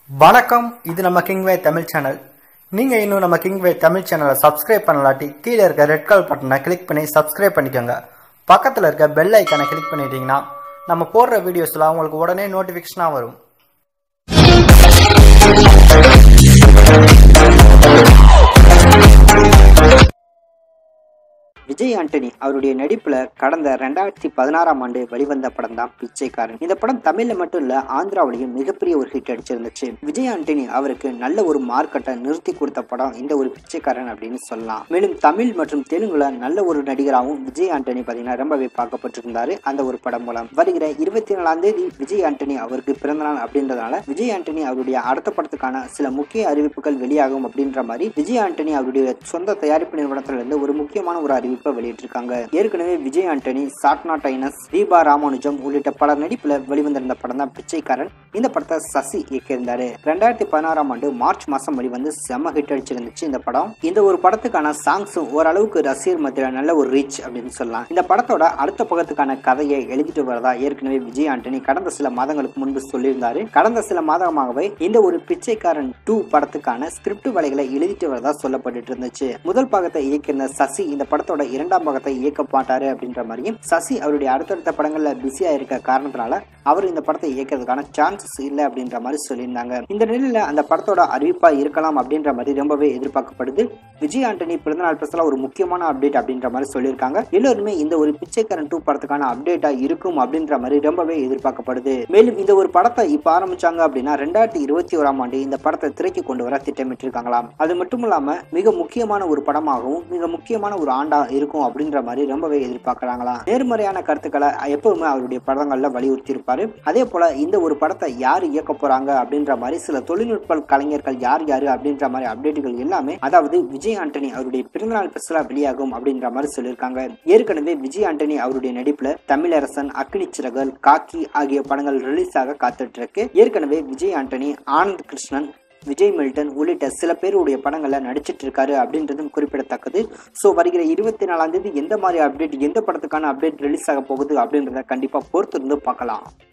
வணக்கம் இது நம்ம கிங்வே தமிழ் சேனல் நீங்கள் இன்னும் நம்ம கிங்வே தமிழ் சேனலை சப்ஸ்கிரைப் பண்ணலாட்டி கீழே இருக்க ரெட் கலர் பட்டனை கிளிக் பண்ணி சப்ஸ்கிரைப் பண்ணிக்கோங்க பக்கத்தில் இருக்க பெல் ஐக்கானை கிளிக் பண்ணிட்டீங்கன்னா நம்ம போடுற வீடியோஸ்லாம் உங்களுக்கு உடனே நோட்டிஃபிகேஷனாக வரும் விஜய் ஆண்டனி அவருடைய நடிப்புல கடந்த ரெண்டாயிரத்தி பதினாறாம் ஆண்டு வெளிவந்த படம் தான் பிச்சைக்காரன் இந்த படம் தமிழ்ல மட்டும் இல்ல ஆந்திராவிலையும் மிகப்பெரிய ஒரு ஹிட் அடிச்சிருந்துச்சு விஜய் ஆண்டனி அவருக்கு நல்ல ஒரு மார்க்கெட்டை நிறுத்தி கொடுத்த படம் இந்த ஒரு பிச்சைக்காரன் அப்படின்னு சொல்லலாம் மேலும் தமிழ் மற்றும் தெலுங்குல நல்ல ஒரு நடிகராகவும் விஜய் ஆண்டனி பாத்தீங்கன்னா ரொம்பவே பார்க்கப்பட்டிருந்தாரு அந்த ஒரு படம் மூலம் வருகிற இருபத்தி நாலாம் தேதி விஜய் ஆண்டனி அவருக்கு பிறந்தநாள் அப்படின்றதுனால விஜய் ஆண்டனி அவருடைய அடுத்த படத்துக்கான சில முக்கிய அறிவிப்புகள் வெளியாகும் அப்படின்ற மாதிரி விஜய் ஆண்டனி அவருடைய சொந்த தயாரிப்பு நிறுவனத்துல இருந்து ஒரு முக்கியமான ஒரு அறிவிப்பை வெளியிட்டிருக்காங்க ஏற்கனவே விஜய் ஆண்டனி சாட்னா டைனஸ் தீபா ராமானுஜம் உள்ளிட்ட பல நடிப்புல வெளிவந்திருந்த படம் தான் பிச்சைக்காரன் இந்த படத்தை சசி இயக்கியிருந்தாரு ரெண்டாயிரத்தி பதினாறாம் ஆண்டு மார்ச் மாசம் வெளிவந்து செம்ம ஹிட் அடிச்சிருந்துச்சு இந்த படம் இந்த ஒரு படத்துக்கான சாங்ஸும் ஓரளவுக்கு ரசிகர் மத்தியில நல்ல ஒரு ரீச் அப்படின்னு சொல்லலாம் இந்த படத்தோட அடுத்த பக்கத்துக்கான கதையை எழுதிட்டு வரதா ஏற்கனவே விஜய் ஆண்டனி கடந்த சில மாதங்களுக்கு முன்பு சொல்லியிருந்தாரு கடந்த சில மாதமாகவே இந்த ஒரு பிச்சைக்காரன் டூ படத்துக்கான ஸ்கிரிப்ட் வேலைகளை எழுதிட்டு வரதா சொல்லப்பட்டு இருந்துச்சு முதல் பாகத்தை இயக்கியிருந்த சசி இந்த படத்தோட இரண்டாம் பாகத்தை இயக்க மாட்டாரு அப்படின்ற மாதிரியும் சசி அவருடைய அடுத்தடுத்த படங்கள்ல பிஸியா இருக்க காரணத்தினால அவர் இந்த படத்தை இயக்கிறதுக்கான சான்சஸ் இல்லை அப்படின்ற மாதிரி சொல்லியிருந்தாங்க இந்த நிலையில அந்த படத்தோட அறிவிப்பா இருக்கலாம் அப்படின்ற மாதிரி ரொம்பவே எதிர்பார்க்கப்படுது விஜய் ஆண்டனி பிறந்தநாள் பேசல ஒரு முக்கியமான அப்டேட் அப்படின்ற மாதிரி சொல்லியிருக்காங்க எல்லோருமே இந்த ஒரு பிச்சைக்காரன் டூ படத்துக்கான அப்டேட்டா இருக்கும் அப்படின்ற மாதிரி ரொம்பவே எதிர்பார்க்கப்படுது மேலும் இந்த ஒரு படத்தை இப்ப ஆரம்பிச்சாங்க அப்படின்னா ரெண்டாயிரத்தி இருபத்தி ஓராம் ஆண்டு இந்த படத்தை திரைக்கு கொண்டு வர திட்டமிட்டு இருக்காங்களாம் அது மட்டும் இல்லாம மிக முக்கியமான ஒரு படமாகவும் மிக முக்கியமான ஒரு ஆண்டா இருக்கும் அப்படின்ற மாதிரி ரொம்பவே எதிர்பார்க்கறாங்களாம் நேர்மறையான கருத்துக்களை எப்பவுமே அவருடைய படங்கள்ல வலியுறுத்தி இருப்பாரு அதே போல இந்த ஒரு படத்தை யார் இயக்க போறாங்க அப்படின்ற மாதிரி சில தொழில்நுட்ப கலைஞர்கள் யார் யாரு அப்படின்ற மாதிரி அப்டேட்டுகள் எல்லாமே அதாவது விஜய் ஆண்டனி அவருடைய பிறந்தநாள் ஸ்பெஷலா வெளியாகும் அப்படின்ற மாதிரி சொல்லியிருக்காங்க ஏற்கனவே விஜய் ஆண்டனி அவருடைய நடிப்புல தமிழரசன் அக்னி சிறகல் காக்கி ஆகிய படங்கள் ரிலீஸ் ஆக காத்துட்டு இருக்கு ஏற்கனவே விஜய் ஆண்டனி ஆனந்த் கிருஷ்ணன் விஜய் மில்டன் உள்ளிட்ட சில பேருடைய படங்கள்ல நடிச்சிட்டு இருக்காரு அப்படின்றதும் குறிப்பிடத்தக்கது ஸோ வருகிற இருபத்தி நாலாம் தேதி எந்த மாதிரி அப்டேட் எந்த படத்துக்கான அப்டேட் ரிலீஸ் ஆக போகுது அப்படின்றத கண்டிப்பா பொறுத்து இருந்து பார்க்கலாம்